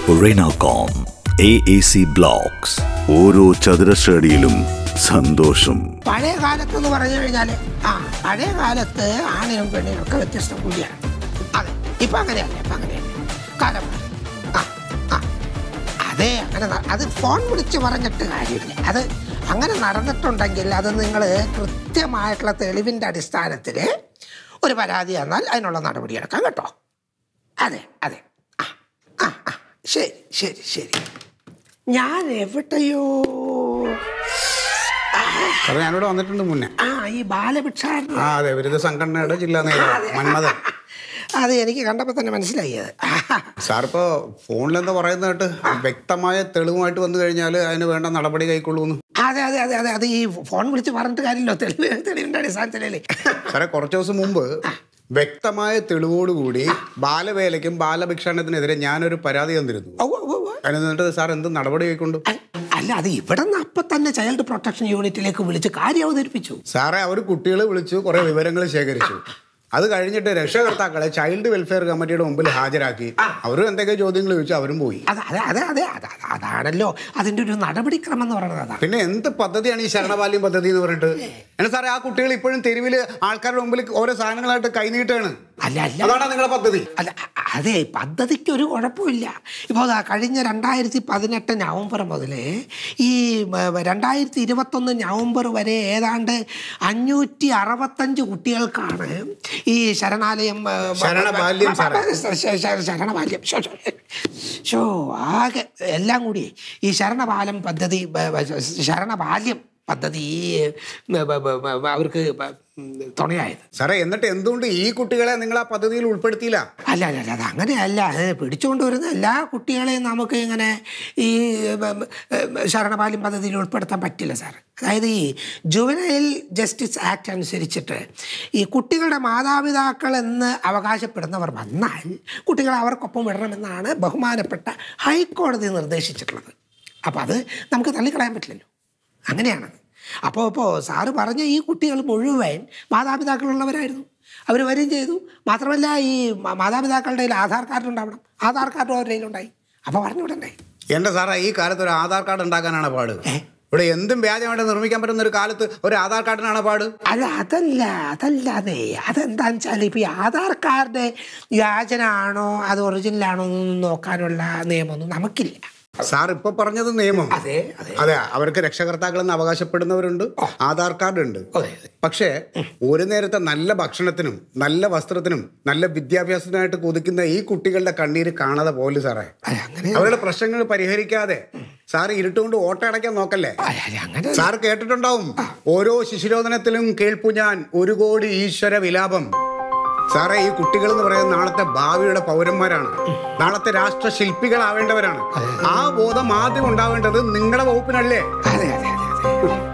Renacom AAC Blocks ഓരോ ചതുരശ്രടിയിലും സന്തോഷം പഴയ കാലത്ത് എന്ന് പറഞ്ഞു കഴിഞ്ഞാൽ ആ പഴയ കാലത്ത് ആണിനും പെണ്ണിനും ഒക്കെ വ്യത്യസ്തം കൂടിയാണ് അതെ ഇപ്പൊ അങ്ങനെയല്ല ഇപ്പൊ അങ്ങനെയല്ല കാലം മാറി. ആ ആ അതെ അങ്ങനെ ന- അത് ഫോൺ വിളിച്ച് പറഞ്ഞിട്ട് കാര്യമില്ല അത് അങ്ങനെ നടന്നിട്ടുണ്ടെങ്കിൽ അത് നിങ്ങൾ കൃത്യമായിട്ടുള്ള തെളിവിൻ്റെ അടിസ്ഥാനത്തിൽ ഒരു പരാതി തന്നാൽ അതിനുള്ള നടപടിയെടുക്കാം കേട്ടോ അതെ അതെ ആ ആ ആ ശരി ശരി ശരി ഞാൻ എവിടെയോ സാറേ ഞാനിവിടെ വന്നിട്ടുണ്ട് മുന്നേ ആ ഈ ബാലഭിക്ഷാടന ആ അതെ വിരുദ്ധ സംഘടനയുടെ ജില്ലാ നേതാവ് മന്മഥൻ അത് എനിക്ക് കണ്ടപ്പോൾ തന്നെ മനസ്സിലായി അത് സാർ ഇപ്പോൾ ഫോണിലെന്താ പറയുന്നത് കേട്ട് വ്യക്തമായ തെളിവുമായിട്ട് വന്നു കഴിഞ്ഞാൽ അതിന് വേണ്ട നടപടി കൈക്കൊള്ളൂന്ന് അതെ അതെ അതെ അതെ അത് ഈ ഫോൺ വിളിച്ച് പറഞ്ഞിട്ട് കാര്യമില്ലോ തെളിവ് തെളിവിൻ്റെ അടിസ്ഥാനത്തിലല്ലേ സാറേ കുറച്ച് ദിവസം മുമ്പ് വ്യക്തമായ തെളിവോടുകൂടി ബാലവേലയ്ക്കും ബാലഭിക്ഷാടനത്തിനെതിരെ ഞാനൊരു പരാതി തന്നിരുന്നു ഔ, ഔ, ഔ, ഔ. അതിന് എന്നിട്ട് സാർ എന്ത് നടപടി കൈക്കൊണ്ടു അ- അല്ല അത് ഇവിടെ നിന്ന് അപ്പം തന്നെ ചൈൽഡ് പ്രൊട്ടക്ഷൻ യൂണിറ്റിലേക്ക് വിളിച്ച് കാര്യം അവതരിപ്പിച്ചു സാറേ അവർ കുട്ടികളെ വിളിച്ചു കുറേ വിവരങ്ങൾ ശേഖരിച്ചു അത് കഴിഞ്ഞിട്ട് രക്ഷകർത്താക്കളെ ചൈൽഡ് വെൽഫെയർ കമ്മിറ്റിയുടെ മുമ്പിൽ ഹാജരാക്കി അവരും എന്തൊക്കെ ചോദ്യങ്ങൾ ചോദിച്ചു അവരും പോയി അത് അതെ അതെ അതെ അത് അത് അതാണല്ലോ അതിൻ്റെ ഒരു നടപടിക്രമം എന്ന് പറയുന്നത് അതാണ് പിന്നെ എന്ത് പദ്ധതിയാണ് ഈ ശരണബാല്യം പദ്ധതി എന്ന് പറഞ്ഞിട്ട് എന്നാ സാറേ ആ കുട്ടികൾ ഇപ്പോഴും തെരുവിൽ ആൾക്കാരുടെ മുമ്പിൽ ഓരോ സാധനങ്ങളായിട്ട് കൈനീട്ടാണ് അല്ല അല്ല അതാണ് നിങ്ങളുടെ പദ്ധതി അല്ല അ- അതെ പദ്ധതിക്ക് ഒരു കുഴപ്പമില്ല ഇപ്പോൾ ദാ കഴിഞ്ഞ രണ്ടായിരത്തി പതിനെട്ട് നവംബർ മുതൽ ഈ മ- രണ്ടായിരത്തി ഇരുപത്തൊന്ന് നവംബർ വരെ ഏതാണ്ട് അഞ്ഞൂറ്റി അറുപത്തഞ്ച് കുട്ടികൾക്കാണ് ഈ ശരണാലയം ആ, മ- ശരണബാല്യം സാറേ. ശ- ശ- ശ- ശരണബാല്യം ശോ, ശോ, ശോ ആകെ എല്ലാം കൂടി ഈ ശരണബാലം പദ്ധതി ബ- ബ- ശരണബാല്യം പദ്ധതി ഈ ബ- ബ- ബ- ബ- അവർക്ക് ബ- തുണയായത് സാറേ എന്നിട്ട് എന്തുകൊണ്ട് ഈ കുട്ടികളെ നിങ്ങൾ ആ പദ്ധതിയിൽ ഉൾപ്പെടുത്തിയില്ല അല്ല അല്ല അല്ല അത് അങ്ങനെയല്ല അത് പിടിച്ചുകൊണ്ട് വരുന്ന എല്ലാ കുട്ടികളെയും നമുക്ക് ഇങ്ങനെ ഈ ബ- ബ- ശരണബാല്യം പദ്ധതിയിൽ ഉൾപ്പെടുത്താൻ പറ്റില്ല സാർ അതായത് ഈ ജുവനൈൽ ജസ്റ്റിസ് ആക്ട് അനുസരിച്ചിട്ട് ഈ കുട്ടികളുടെ മാതാപിതാക്കൾ എന്ന് അവകാശപ്പെടുന്നവർ വന്നാൽ കുട്ടികളെ അവർക്കൊപ്പം വിടണമെന്നാണ് ബഹുമാനപ്പെട്ട ഹൈക്കോടതി നിർദ്ദേശിച്ചിട്ടുള്ളത് അപ്പോൾ അത് നമുക്ക് തള്ളിക്കളയാൻ പറ്റില്ലല്ലോ അങ്ങനെയാണ് അപ്പോൾ ഇപ്പോൾ സാറ് പറഞ്ഞ ഈ കുട്ടികൾ മുഴുവൻ മാതാപിതാക്കളുള്ളവരായിരുന്നു അവർ വരികയും ചെയ്തു മാത്രമല്ല ഈ മ- മാതാപിതാക്കളുടെ കയ്യിൽ ആധാർ കാർഡ് ഉണ്ടാവണം ആധാർ കാർഡും അവരുടെ കയ്യിലുണ്ടായി അപ്പോൾ പറഞ്ഞു വിടണ്ടേ എന്റെ സാറേ ഈ കാലത്ത് ഒരു ആധാർ കാർഡ് ഉണ്ടാക്കാനാണ് പാട് ഇവിടെ എന്തും വ്യാജമായിട്ട് നിർമ്മിക്കാൻ പറ്റുന്ന ഒരു കാലത്ത് ഒരു ആധാർ കാർഡിനാണ് പാട് അല്ല അതല്ല അതല്ലാതെ അതെന്താണെന്ന് വെച്ചാൽ ഇപ്പോൾ ഈ ആധാർ കാർഡ് വ്യാജനാണോ അത് ഒറിജിനലാണോ എന്നൊന്നും നോക്കാനുള്ള നിയമമൊന്നും നമുക്കില്ല സാർ ഇപ്പൊ പറഞ്ഞത് നിയമം അതെ അതെ അതെ അവർക്ക് രക്ഷകർത്താക്കളെന്ന് അവകാശപ്പെടുന്നവരുണ്ട് ആധാർ കാർഡ് ഉണ്ട് അതെ പക്ഷേ ഒരു നേരത്തെ നല്ല ഭക്ഷണത്തിനും നല്ല വസ്ത്രത്തിനും നല്ല വിദ്യാഭ്യാസത്തിനായിട്ട് കൊതിക്കുന്ന ഈ കുട്ടികളുടെ കണ്ണീര് കാണാതെ പോലും സാറേ അതെ അങ്ങനെ അവരുടെ പ്രശ്നങ്ങൾ പരിഹരിക്കാതെ സാറ് ഇരുട്ടുകൊണ്ട് ഓട്ട അടയ്ക്കാൻ നോക്കല്ലേ അല്ല, അല്ല, അങ്ങനെ സാർ കേട്ടിട്ടുണ്ടാവും ഓരോ ശിശുരോധനത്തിലും കേൾപ്പു ഞാൻ ഒരു കോടി ഈശ്വര വിലാപം സാറേ ഈ കുട്ടികൾ എന്ന് പറയുന്നത് നാളത്തെ ഭാവിയുടെ പൗരന്മാരാണ് നാളത്തെ രാഷ്ട്ര ശില്പികളാവേണ്ടവരാണ് ആ ബോധം ആദ്യം ഉണ്ടാവേണ്ടത് നിങ്ങളുടെ വകുപ്പിനല്ലേ അതെ അതെ അതെ അതെ